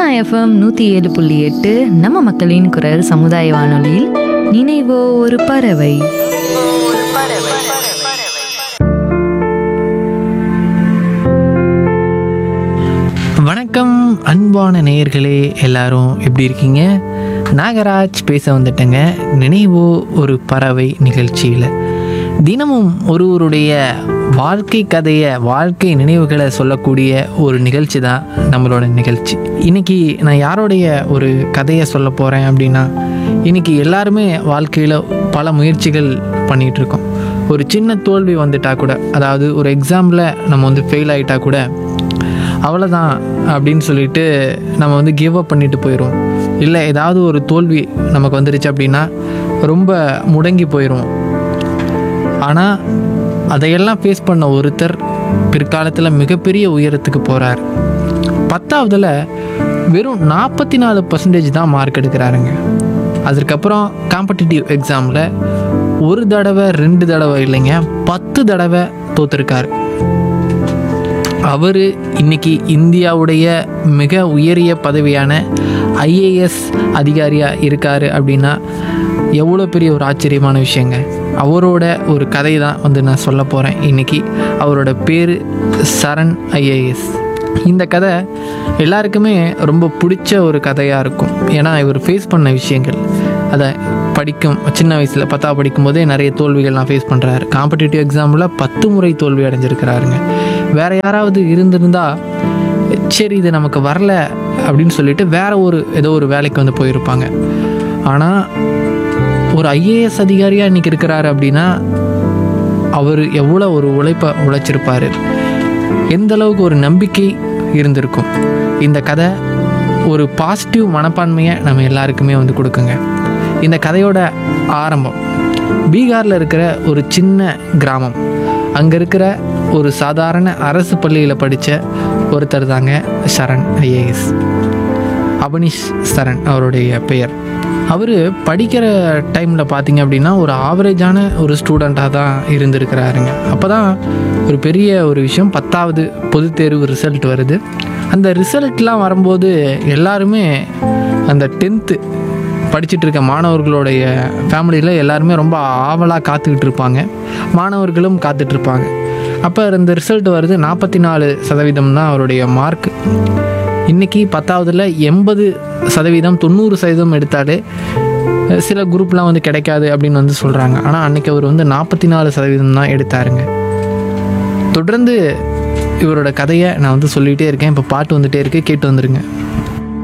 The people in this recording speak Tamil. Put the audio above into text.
எஃப்எம் நூற்றி ஏழு புள்ளி எட்டு நம்ம மக்களின் குரல் சமுதாய வானொலியில் நினைவோ ஒரு பறவை வணக்கம் அன்பான நேயர்களே எல்லாரும் எப்படி இருக்கீங்க நாகராஜ் பேச வந்துட்டேங்க நினைவோ ஒரு பறவை நிகழ்ச்சியில் தினமும் ஒருவருடைய வாழ்க்கை கதையை வாழ்க்கை நினைவுகளை சொல்லக்கூடிய ஒரு நிகழ்ச்சி தான் நம்மளோட நிகழ்ச்சி இன்னைக்கு நான் யாருடைய ஒரு கதையை சொல்ல போகிறேன் அப்படின்னா இன்னைக்கு எல்லாருமே வாழ்க்கையில் பல முயற்சிகள் பண்ணிகிட்டு இருக்கோம் ஒரு சின்ன தோல்வி வந்துட்டா கூட அதாவது ஒரு எக்ஸாமில் நம்ம வந்து ஃபெயில் ஆகிட்டா கூட அவ்வளோதான் அப்படின்னு சொல்லிட்டு நம்ம வந்து கிவ் அப் பண்ணிட்டு போயிடுவோம் இல்லை ஏதாவது ஒரு தோல்வி நமக்கு வந்துருச்சு அப்படின்னா ரொம்ப முடங்கி போயிடும் ஆனால் அதையெல்லாம் ஃபேஸ் பண்ண ஒருத்தர் பிற்காலத்தில் மிகப்பெரிய உயரத்துக்கு போகிறார் பத்தாவதில் வெறும் நாற்பத்தி நாலு பர்சன்டேஜ் தான் மார்க் எடுக்கிறாருங்க அதுக்கப்புறம் காம்படிட்டிவ் எக்ஸாமில் ஒரு தடவை ரெண்டு தடவை இல்லைங்க பத்து தடவை தோத்துருக்காரு அவர் இன்னைக்கு இந்தியாவுடைய மிக உயரிய பதவியான ஐஏஎஸ் அதிகாரியாக இருக்கார் அப்படின்னா எவ்வளோ பெரிய ஒரு ஆச்சரியமான விஷயங்க அவரோட ஒரு கதை தான் வந்து நான் சொல்ல போகிறேன் இன்னைக்கு அவரோட பேர் சரண் ஐஏஎஸ் இந்த கதை எல்லாருக்குமே ரொம்ப பிடிச்ச ஒரு கதையாக இருக்கும் ஏன்னா இவர் ஃபேஸ் பண்ண விஷயங்கள் அதை படிக்கும் சின்ன வயசில் பத்தாவது படிக்கும்போதே நிறைய தோல்விகள்லாம் ஃபேஸ் பண்ணுறாரு காம்படிட்டிவ் எக்ஸாமில் பத்து முறை தோல்வி அடைஞ்சிருக்கிறாருங்க வேற யாராவது இருந்திருந்தா சரி இது நமக்கு வரல அப்படின்னு சொல்லிட்டு வேற ஒரு ஏதோ ஒரு வேலைக்கு வந்து போயிருப்பாங்க ஆனால் ஒரு ஐஏஎஸ் அதிகாரியாக இன்னைக்கு இருக்கிறாரு அப்படின்னா அவர் எவ்வளோ ஒரு உழைப்பை உழைச்சிருப்பாரு எந்த அளவுக்கு ஒரு நம்பிக்கை இருந்திருக்கும் இந்த கதை ஒரு பாசிட்டிவ் மனப்பான்மையை நம்ம எல்லாருக்குமே வந்து கொடுக்குங்க இந்த கதையோட ஆரம்பம் பீகாரில் இருக்கிற ஒரு சின்ன கிராமம் அங்கே இருக்கிற ஒரு சாதாரண அரசு பள்ளியில் படித்த ஒருத்தர் தாங்க சரண் ஐஏஎஸ் அபனிஷ் சரண் அவருடைய பெயர் அவர் படிக்கிற டைமில் பார்த்தீங்க அப்படின்னா ஒரு ஆவரேஜான ஒரு ஸ்டூடெண்ட்டாக தான் இருந்திருக்கிறாருங்க அப்போ தான் ஒரு பெரிய ஒரு விஷயம் பத்தாவது பொதுத் தேர்வு ரிசல்ட் வருது அந்த ரிசல்ட்லாம் வரும்போது எல்லாருமே அந்த டென்த்து படிச்சுட்டு இருக்க மாணவர்களுடைய ஃபேமிலியில் எல்லாருமே ரொம்ப ஆவலாக காத்துக்கிட்டு இருப்பாங்க மாணவர்களும் காத்துட்ருப்பாங்க அப்போ இந்த ரிசல்ட் வருது நாற்பத்தி நாலு சதவீதம் தான் அவருடைய மார்க் இன்றைக்கி பத்தாவதுல எண்பது சதவீதம் தொண்ணூறு சதவீதம் எடுத்தாலே அஹ், சில குரூப்லாம் வந்து கிடைக்காது அப்படின்னு வந்து சொல்கிறாங்க ஆனால் அன்றைக்கி அவர் வந்து நாற்பத்தி நாலு சதவீதம் தான் எடுத்தாருங்க தொடர்ந்து இவரோட கதையை நான் வந்து சொல்லிகிட்டே இருக்கேன் இப்போ பாட்டு வந்துட்டே இருக்கு கேட்டு வந்துருங்க